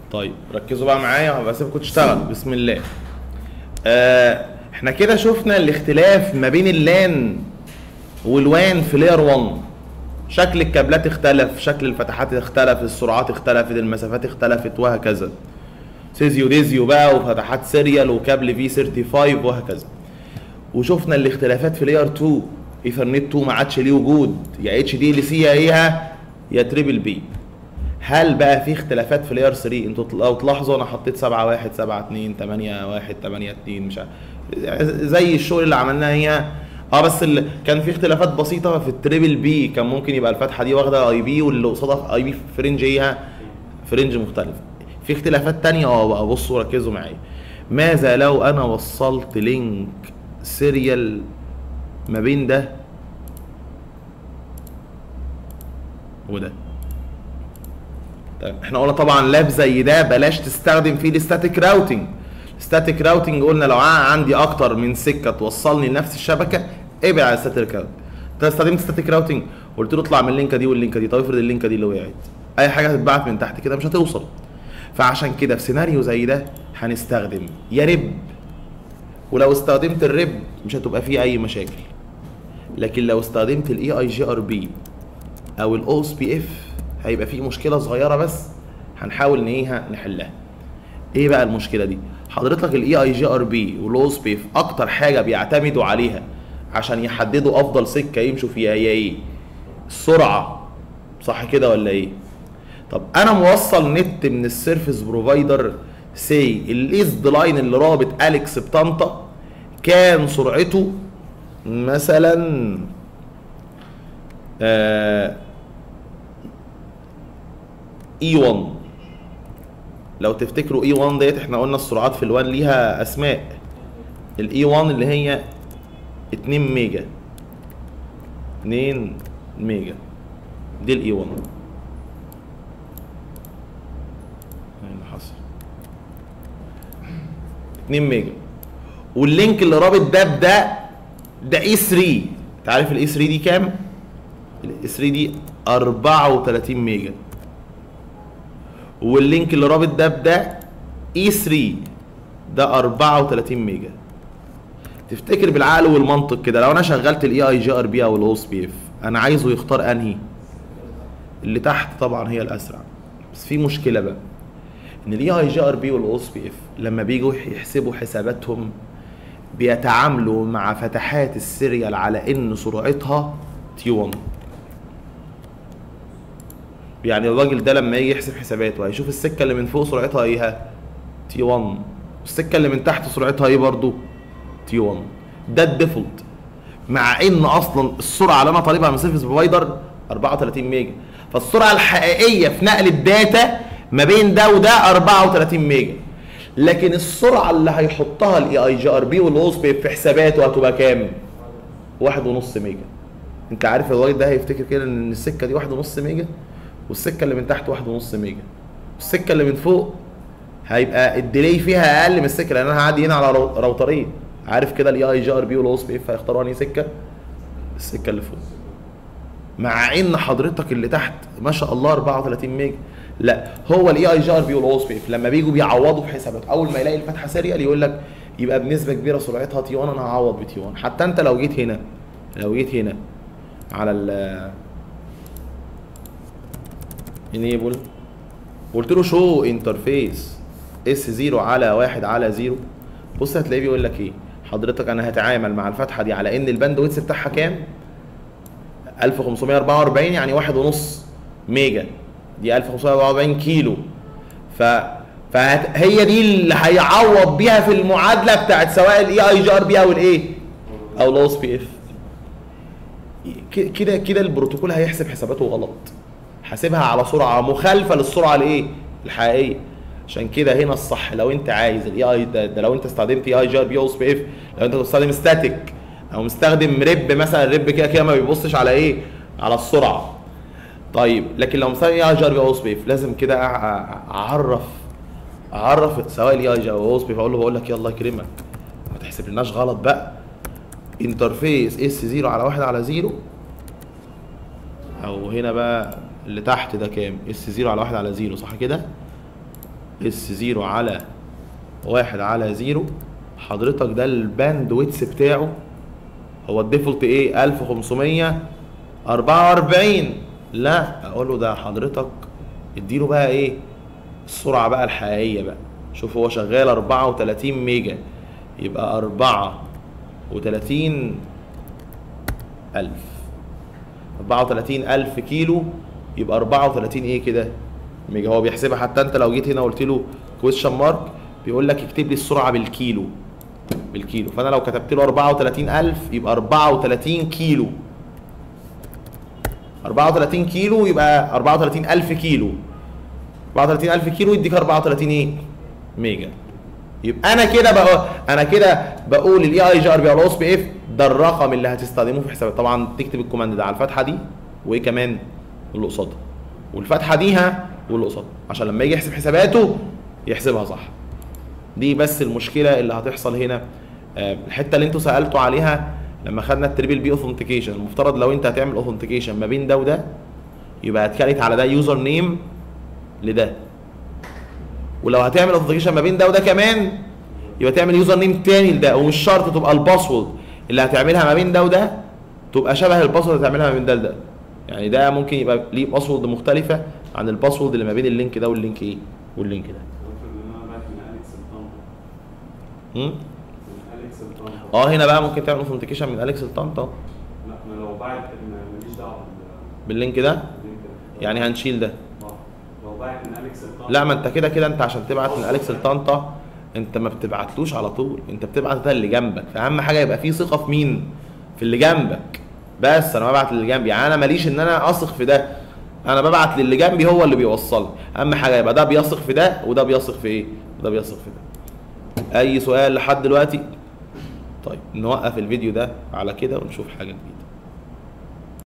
طيب ركزوا بقى معايا وهبقى اسيبكم تشتغلوا بسم الله آه احنا كده شفنا الاختلاف ما بين اللان والوان في لاير 1 شكل الكابلات اختلف شكل الفتحات اختلف السرعات اختلفت المسافات اختلفت وهكذا سيزيو ديزيو بقى وفتحات سيريال وكابل في 35 وهكذا وشفنا الاختلافات في لاير 2 ايثرنت 2 ما عادش ليه وجود يا اتش دي ال سي يا ايها يا تريبل بي هل بقى في اختلافات في لاير 3 انتوا لو تلاحظوا انا حطيت 7 1 7 2 8 1 8 2 مش عارف زي الشغل اللي عملناه هي اه بس اللي كان في اختلافات بسيطه في التريبل بي كان ممكن يبقى الفتحه دي واخده اي بي واللي قصادها اي بي في رينج ايها في رينج مختلف في اختلافات تانية اه بقى بصوا ركزوا معايا ماذا لو انا وصلت لينك سيريال ما بين ده وده طيب احنا قلنا طبعا لاب زي ده بلاش تستخدم فيه الستاتيك راوتنج ستاتيك راوتنج قلنا لو عندي اكتر من سكه توصلني لنفس الشبكه ابعد عن الستاتيك راوتنج انت استخدمت ستاتيك راوتنج قلت له اطلع من اللينكه دي واللينكه دي طب افرض اللينكه دي اللي وقعت اي حاجه هتتبعت من تحت كده مش هتوصل فعشان كده في سيناريو زي ده هنستخدم يا ريب ولو استخدمت الريب مش هتبقى فيه اي مشاكل لكن لو استخدمت الاي اي جي ار بي او الاو اس بي اف هيبقى فيه مشكله صغيره بس هنحاول ان ايه نحلها ايه بقى المشكله دي حضرتك الاي اي جي ار بي والاو اس بي اف اكتر حاجه بيعتمدوا عليها عشان يحددوا افضل سكه يمشوا فيها هي ايه السرعه صح كده ولا ايه طب انا موصل نت من السيرفيس بروفايدر سي الايزد لاين اللي رابط اليكس بطنطا كان سرعته مثلا آه اي 1 لو تفتكروا اي 1 ديت احنا قلنا السرعات في الوان ليها اسماء الاي 1 اللي هي 2 ميجا 2 ميجا دي الاي 1 ايه اللي حصل 2 ميجا واللينك اللي رابط ده بده ده اي 3 انت عارف الاي 3 دي كام؟ الاي 3 دي 34 ميجا واللينك اللي رابط ده بده اي 3 ده 34 ميجا تفتكر بالعقل والمنطق كده لو انا شغلت الاي اي جي ار بي او الاو اس بي اف انا عايزه يختار انهي اللي تحت طبعا هي الاسرع بس في مشكله بقى ان الاي اي جي ار بي والاو اس بي اف لما بيجوا يحسبوا حساباتهم بيتعاملوا مع فتحات السيريال على ان سرعتها تي 1 يعني الراجل ده لما يجي يحسب حساباته هيشوف السكه اللي من فوق سرعتها ايه تي 1 والسكه اللي من تحت سرعتها ايه برضو تي 1 ده الديفولت مع ان اصلا السرعه اللي انا طالبها من سيرفيس بروفايدر 34 ميجا فالسرعه الحقيقيه في نقل الداتا ما بين ده وده 34 ميجا لكن السرعه اللي هيحطها الاي اي جي ار بي والاوس بي في حساباته هتبقى كام؟ واحد ونص ميجا انت عارف الراجل ده هيفتكر كده ان السكه دي واحد ونص ميجا والسكه اللي من تحت واحد ونص ميجا والسكه اللي من فوق هيبقى الديلي فيها اقل من السكه لان انا هعدي هنا على رو- راوترين عارف كده الاي اي جي ار بي والاوس بي اف هيختاروا انهي سكه السكه اللي فوق مع ان حضرتك اللي تحت ما شاء الله 34 ميجا لا هو الاي اي جي ار بي والاوس بي اف لما بيجوا بيعوضوا في حسابات اول ما يلاقي الفتحه سيريال يقول لك يبقى بنسبه كبيره سرعتها تي 1 انا هعوض بتي 1 حتى انت لو جيت هنا لو جيت هنا على ال انيبل قلت له شو انترفيس اس 0 على 1 على 0 بص هتلاقيه بيقول لك ايه حضرتك انا هتعامل مع الفتحه دي على ان الباند ويتس بتاعها كام 1544 يعني واحد ونص ميجا دي 1544 كيلو ف فهي دي اللي هيعوض بيها في المعادله بتاعت سواء الاي اي جي ار بي او الايه او الاوس بي اف كده كده البروتوكول هيحسب حساباته غلط حاسبها على سرعه مخالفه للسرعه الايه الحقيقيه عشان كده هنا الصح لو انت عايز الاي اي ده, ده لو انت استخدمت اي اي جي ار بي او اس بي اف لو انت بتستخدم ستاتيك او مستخدم ريب مثلا الريب كده كده ما بيبصش على ايه على السرعه طيب لكن لو مستخدم اي اي جي ار بي او اس بي اف لازم كده أع- أع- اعرف اعرف سواء الاي اي جي او اس بي اقول له بقول لك يلا يكرمك ما تحسبلناش غلط بقى انترفيس اس 0 على 1 على 0 او هنا بقى اللي تحت ده كام اس 0 على 1 على 0 صح كده اس زيرو على واحد على زيرو حضرتك ده الباند ويتس بتاعه هو الديفولت ايه 1544 لا اقول له ده حضرتك اديله بقى ايه السرعه بقى الحقيقيه بقى شوف هو شغال 34 ميجا يبقى 34 ألف 34 ألف كيلو يبقى 34 ايه كده ميجا هو بيحسبها حتى انت لو جيت هنا قلت له كويشن مارك بيقول لك اكتب لي السرعه بالكيلو بالكيلو فانا لو كتبت له 34000 يبقى 34 كيلو 34 كيلو يبقى 34000 كيلو 34000 كيلو يديك 34 ايه ميجا يبقى انا كده بقى انا كده بقول الاي اي جي ار بي على اس بي اف ده الرقم اللي هتستخدمه في حسابات طبعا تكتب الكوماند ده على الفتحه دي وايه كمان اللي قصادها والفتحه ديها واللي قصادها عشان لما يجي يحسب حساباته يحسبها صح دي بس المشكله اللي هتحصل هنا آه، الحته اللي انتوا سالتوا عليها لما خدنا التريبل بي اوثنتيكيشن المفترض لو انت هتعمل اوثنتيكيشن ما بين ده وده يبقى هتكريت على ده يوزر نيم لده ولو هتعمل اوثنتيكيشن ما بين ده وده كمان يبقى تعمل يوزر نيم تاني لده ومش شرط تبقى الباسورد اللي هتعملها ما بين ده وده تبقى شبه الباسورد اللي هتعملها ما بين ده لده يعني ده ممكن يبقى ليه باسورد مختلفه عن الباسورد اللي ما بين اللينك ده واللينك ايه واللينك ده افرض ان انا بعت من اليكس لطنطا م? من اليكس لطنطا اه هنا بقى ممكن تعمل اوثنتيكيشن من اليكس لطنطا لا انا لو بعت ما- ماليش دعوه بال- باللينك ده باللينك ده. يعني هنشيل ده اه لو بعت من اليكس لطنطا لا ما انت كده كده انت عشان تبعت من اليكس لطنطا انت ما بتبعتلوش على طول انت بتبعت ده اللي جنبك فاهم حاجه يبقى في ثقه في مين في اللي جنبك بس انا ببعت للي جنبي يعني انا ماليش ان انا اثق في ده انا ببعت للي جنبي هو اللي بيوصل اهم حاجه يبقى ده بيثق في ده وده بيثق في ايه وده بيثق في ده اي سؤال لحد دلوقتي طيب نوقف الفيديو ده على كده ونشوف حاجه جديده